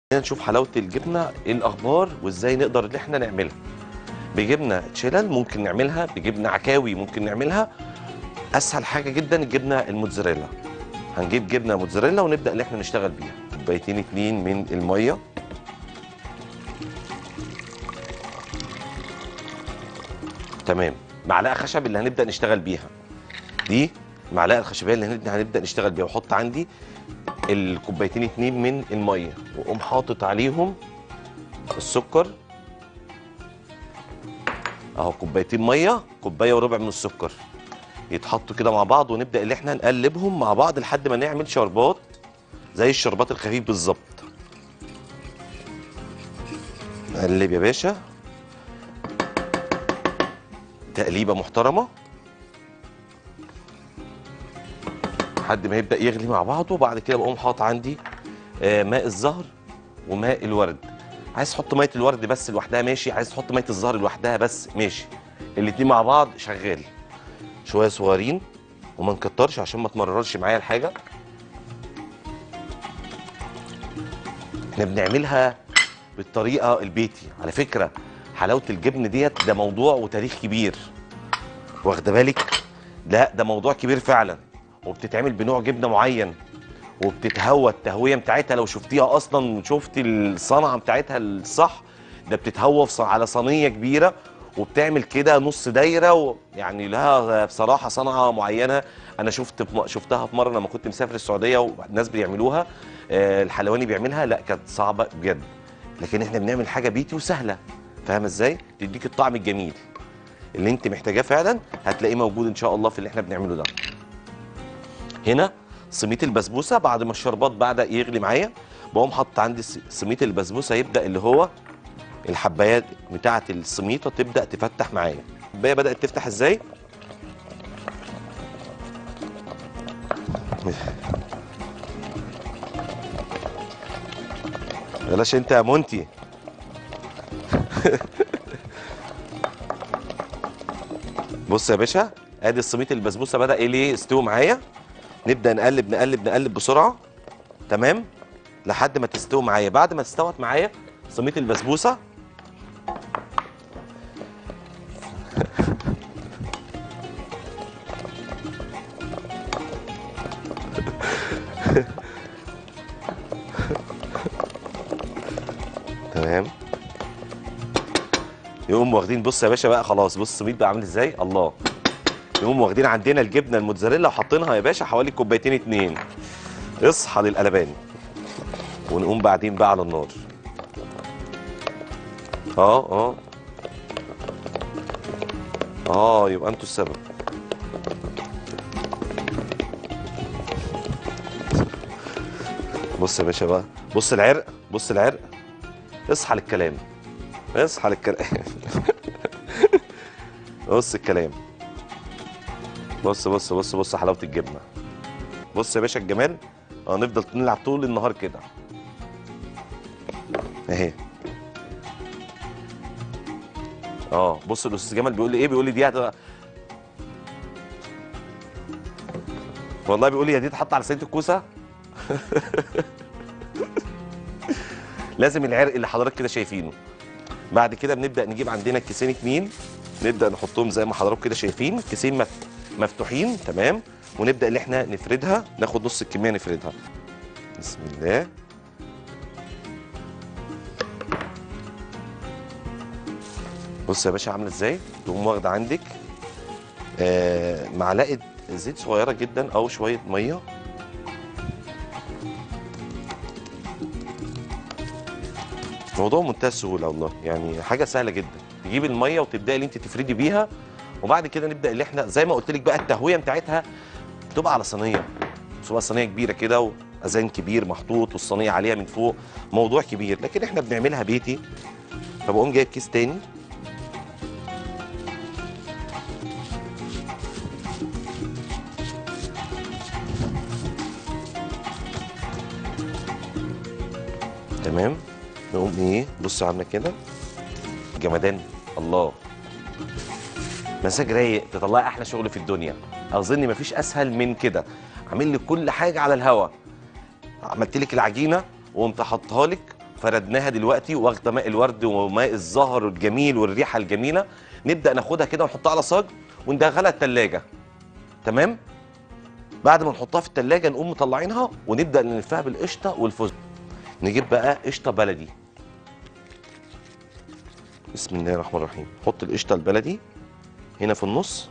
نشوف حلاوه الجبنه ايه الاخبار وازاي نقدر ان احنا نعملها بجبنه تشيلل ممكن نعملها بجبنه عكاوي ممكن نعملها اسهل حاجه جدا الجبنه الموتزاريلا هنجيب جبنه موتزاريلا ونبدا ان احنا نشتغل بيها كوبايتين اتنين من الميه تمام معلقه خشب اللي هنبدا نشتغل بيها دي المعلقه الخشبيه اللي هنبدا هنبدا نشتغل بيها واحط عندي الكوبايتين اتنين من الميه واقوم حاطط عليهم السكر اهو كوبايتين ميه كوبايه وربع من السكر يتحطوا كده مع بعض ونبدا ان احنا نقلبهم مع بعض لحد ما نعمل شربات زي الشربات الخفيف بالظبط نقلب يا باشا تقليبه محترمه لحد ما يبدا يغلي مع بعضه وبعد كده بقوم حاطط عندي آه، ماء الزهر وماء الورد عايز تحط ميه الورد بس لوحدها ماشي عايز تحط ميه الزهر لوحدها بس ماشي الاتنين مع بعض شغال شويه صغيرين وما نكترش عشان ما تمررش معايا الحاجه احنا بنعملها بالطريقه البيتي على فكره حلاوه الجبن ديت ده موضوع وتاريخ كبير واخده بالك لا ده موضوع كبير فعلا وبتتعمل بنوع جبنه معين وبتتهوى التهويه بتاعتها لو شفتيها اصلا شفتي الصنعه بتاعتها الصح ده بتتهوى في ص- على صينيه كبيره وبتعمل كده نص دايره و... يعني لها بصراحه صنعه معينه انا شفت في م- شفتها في مره لما كنت مسافر السعوديه والناس بيعملوها آه، الحلواني بيعملها لا كانت صعبه بجد لكن احنا بنعمل حاجه بيتي وسهله فاهمه ازاي تديك الطعم الجميل اللي انت محتاجاه فعلا هتلاقيه موجود ان شاء الله في اللي احنا بنعمله ده هنا صينيه البسبوسه بعد ما الشربات بدا يغلي معايا بقوم حاطط عندي س- صينيه البسبوسه يبدا اللي هو الحبايات بتاعه السميطه تبدا تفتح معايا الحبايه بدات تفتح ازاي بلاش انت يا مونتي بص يا باشا ادي السميط البسبوسه بدا ايه ليه يستوي معايا نبدا نقلب نقلب نقلب بسرعه تمام لحد ما تستوي معايا بعد ما استوت معايا سميط البسبوسه تمام يقوم واخدين بص يا باشا بقى خلاص بص السميط بقى عامل ازاي الله يقوم واخدين عندنا الجبنه الموتزاريلا وحاطينها يا باشا حوالي كوبايتين اتنين اصحى للقلبان ونقوم بعدين بقى على النار اه اه اه يبقى انتوا السبب بص يا باشا بقى بص العرق بص العرق اصحى للكلام اصحى للكلام بص الكلام بص بص بص بص حلاوه الجبنه بص يا باشا الجمال هنفضل نلعب طول النهار كده اهي اه بص الاستاذ جمال بيقول لي ايه بيقول لي دي هت... والله بيقول لي هي دي تتحط على صينيه الكوسه لازم العرق اللي حضرتك كده شايفينه بعد كده بنبدا نجيب عندنا كيسين اتنين نبدا نحطهم زي ما حضراتكم كده شايفين كيسين مف- مفتوحين تمام ونبدا ان احنا نفردها ناخد نص الكميه نفردها بسم الله بص يا باشا عامله ازاي تقوم واخده عندك آه معلقه زيت صغيره جدا او شويه ميه موضوع منتهى السهوله والله يعني حاجه سهله جدا تجيب الميه وتبداي اللي انت تفردي بيها وبعد كده نبدا اللي احنا زي ما قلت لك بقى التهويه بتاعتها تبقى على صينيه تبقى صينيه كبيره كده واذان كبير محطوط والصينيه عليها من فوق موضوع كبير لكن احنا بنعملها بيتي فبقوم جايب كيس تاني تمام نقوم ايه بص عامله كده جمدان الله مزاج رايق تطلعي احلى شغل في الدنيا اظن مفيش اسهل من كده عامل لك كل حاجه على الهوا عملت لك العجينه وقمت حاطها لك فردناها دلوقتي واخده ماء الورد وماء الزهر الجميل والريحه الجميله نبدا ناخدها كده ونحطها على صاج وندخلها التلاجة تمام بعد ما نحطها في التلاجة نقوم مطلعينها ونبدا نلفها بالقشطه والفستق نجيب بقى قشطه بلدي بسم الله الرحمن الرحيم حط القشطه البلدي هنا في النص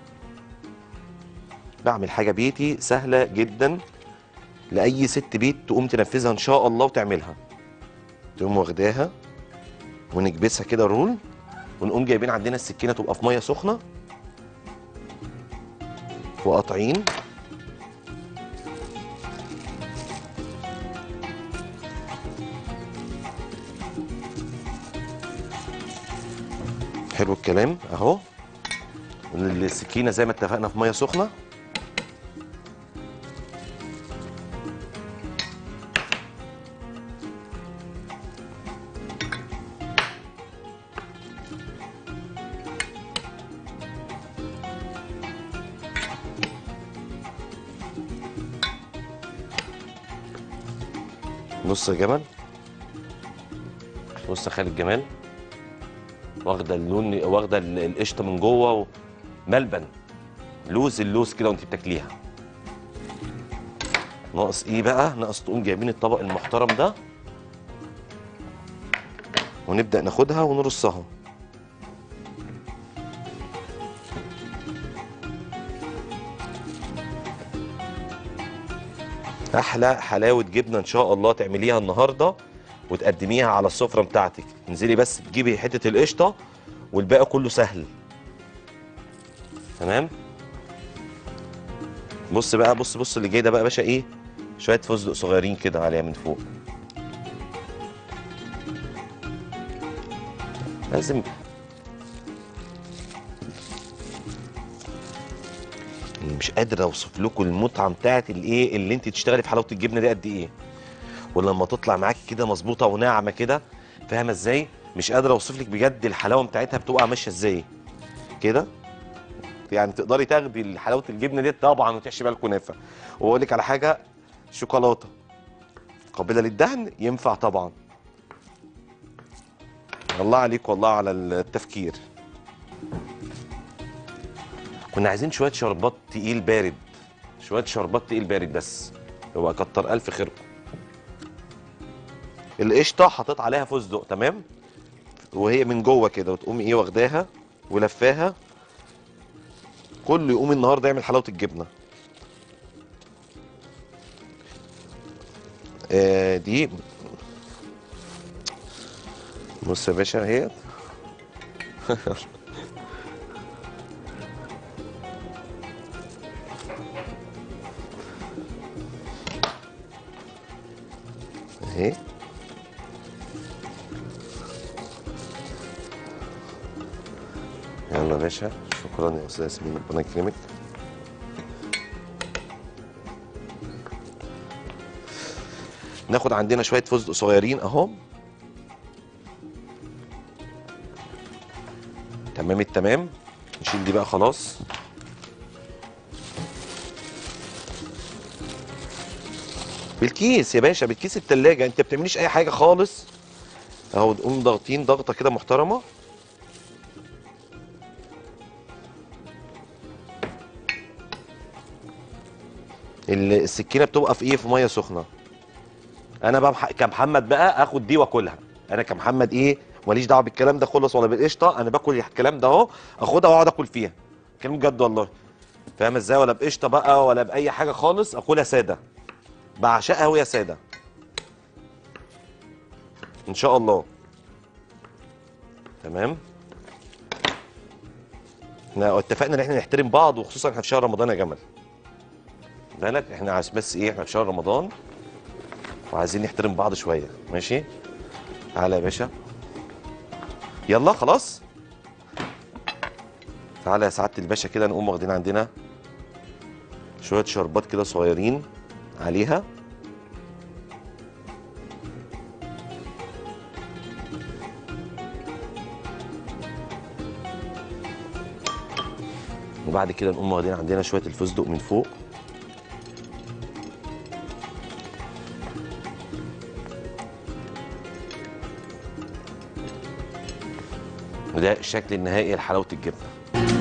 بعمل حاجه بيتي سهله جدا لاي ست بيت تقوم تنفذها ان شاء الله وتعملها تقوم واخداها ونكبسها كده رول ونقوم جايبين عندنا السكينه تبقى في ميه سخنه وقاطعين حلو الكلام اهو السكينه زي ما اتفقنا في ميه سخنه بص يا جمال بص يا خالد جمال واخده اللون واخده ال- القشطه من جوه و- ملبن لوز اللوز كده وانت بتاكليها ناقص ايه بقى ناقص تقوم جايبين الطبق المحترم ده ونبدا ناخدها ونرصها احلى حلاوه جبنه ان شاء الله تعمليها النهارده وتقدميها على السفره بتاعتك انزلي بس تجيبي حته القشطه والباقي كله سهل تمام بص بقى بص بص اللي جاي ده بقى يا باشا ايه شويه فستق صغيرين كده عليها من فوق لازم مش قادر اوصف لكم المتعه بتاعت الايه اللي انت تشتغلي في حلاوه الجبنه دي قد ايه ولما تطلع معاكي كده مظبوطه وناعمه كده فاهمه ازاي مش قادر اوصف لك بجد الحلاوه بتاعتها بتبقى ماشيه ازاي كده يعني تقدري تاخدي حلاوه الجبنه دي طبعا وتحشي بيها الكنافه واقول لك على حاجه شوكولاته قابله للدهن ينفع طبعا الله عليك والله على التفكير كنا عايزين شويه شربات تقيل بارد شويه شربات تقيل بارد بس يبقى كتر الف خيركم القشطه حطيت عليها فستق تمام وهي من جوه كده وتقومي ايه واخداها ولفاها كله يقوم النهارده يعمل حلاوه الجبنه آه دي بص يا باشا اهي اهي يلا يا باشا شكرا يا استاذ ياسمين ربنا يكرمك ناخد عندنا شويه فستق صغيرين اهو تمام التمام نشيل دي بقى خلاص بالكيس يا باشا بالكيس التلاجة انت بتعمليش اي حاجة خالص اهو تقوم ضاغطين ضغطة كده محترمة ال- السكينة بتبقى في ايه في مية سخنة انا بقى مح- كمحمد بقى اخد دي واكلها انا كمحمد ايه ماليش دعوه بالكلام ده خالص ولا بالقشطه انا باكل الكلام ده اهو اخدها واقعد اكل فيها كلام بجد والله فاهم ازاي ولا بقشطه بقى ولا باي حاجه خالص اكلها ساده بعشقها وهي ساده ان شاء الله تمام احنا اتفقنا ان احنا نحترم بعض وخصوصا احنا في شهر رمضان يا جمل بالك احنا عايز بس ايه احنا في شهر رمضان وعايزين نحترم بعض شويه ماشي تعالى يا باشا يلا خلاص تعالى يا سعاده الباشا كده نقوم واخدين عندنا شويه شربات كده صغيرين عليها وبعد كده نقوم واخدين عندنا شويه الفستق من فوق وده الشكل النهائي لحلاوه الجبنه